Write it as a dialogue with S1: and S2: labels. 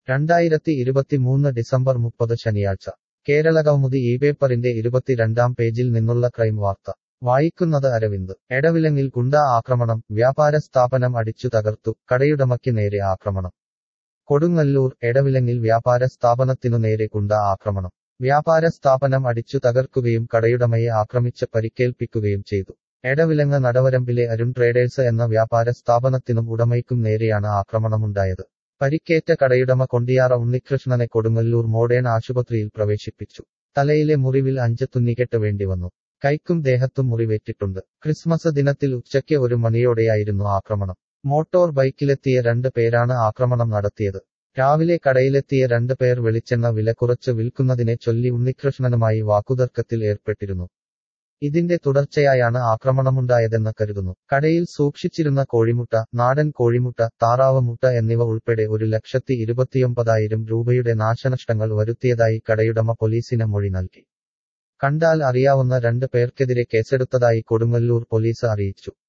S1: രണ്ടായിരത്തി ഇരുപത്തിമൂന്ന് ഡിസംബർ മുപ്പത് ശനിയാഴ്ച കേരളകൗമുദി ഈ പേപ്പറിന്റെ ഇരുപത്തിരണ്ടാം പേജിൽ നിന്നുള്ള ക്രൈം വാർത്ത വായിക്കുന്നത് അരവിന്ദ് എടവിലങ്ങിൽ ഗുണ്ടാ ആക്രമണം വ്യാപാര സ്ഥാപനം അടിച്ചു തകർത്തു കടയുടമയ്ക്ക് നേരെ ആക്രമണം കൊടുങ്ങല്ലൂർ എടവിലങ്ങിൽ വ്യാപാര സ്ഥാപനത്തിനു നേരെ ഗുണ്ടാ ആക്രമണം വ്യാപാര സ്ഥാപനം അടിച്ചു തകർക്കുകയും കടയുടമയെ ആക്രമിച്ച് പരിക്കേൽപ്പിക്കുകയും ചെയ്തു എടവിലങ്ങ് നടവരമ്പിലെ അരുൺ ട്രേഡേഴ്സ് എന്ന വ്യാപാര സ്ഥാപനത്തിനും ഉടമയ്ക്കും നേരെയാണ് ആക്രമണമുണ്ടായത് പരിക്കേറ്റ കടയുടമ കൊണ്ടിയാറ ഉണ്ണികൃഷ്ണനെ കൊടുങ്ങല്ലൂർ മോഡേൺ ആശുപത്രിയിൽ പ്രവേശിപ്പിച്ചു തലയിലെ മുറിവിൽ അഞ്ച് തുന്നിക്കെട്ട് വേണ്ടിവന്നു കൈക്കും ദേഹത്തും മുറിവേറ്റിട്ടുണ്ട് ക്രിസ്മസ് ദിനത്തിൽ ഉച്ചയ്ക്ക് ഒരു മണിയോടെയായിരുന്നു ആക്രമണം മോട്ടോർ ബൈക്കിലെത്തിയ രണ്ട് പേരാണ് ആക്രമണം നടത്തിയത് രാവിലെ കടയിലെത്തിയ രണ്ട് പേർ വെളിച്ചെണ്ണ വില കുറച്ച് വിൽക്കുന്നതിനെ ചൊല്ലി ഉണ്ണികൃഷ്ണനുമായി വാക്കുതർക്കത്തിൽ ഏർപ്പെട്ടിരുന്നു ഇതിന്റെ തുടർച്ചയായാണ് ആക്രമണമുണ്ടായതെന്ന് കരുതുന്നു കടയിൽ സൂക്ഷിച്ചിരുന്ന കോഴിമുട്ട നാടൻ കോഴിമുട്ട താറാവ് മുട്ട എന്നിവ ഉൾപ്പെടെ ഒരു ലക്ഷത്തി ഇരുപത്തിയൊമ്പതായിരം രൂപയുടെ നാശനഷ്ടങ്ങൾ വരുത്തിയതായി കടയുടമ പോലീസിന് മൊഴി നൽകി കണ്ടാൽ അറിയാവുന്ന രണ്ട് പേർക്കെതിരെ കേസെടുത്തതായി കൊടുങ്ങല്ലൂർ പോലീസ് അറിയിച്ചു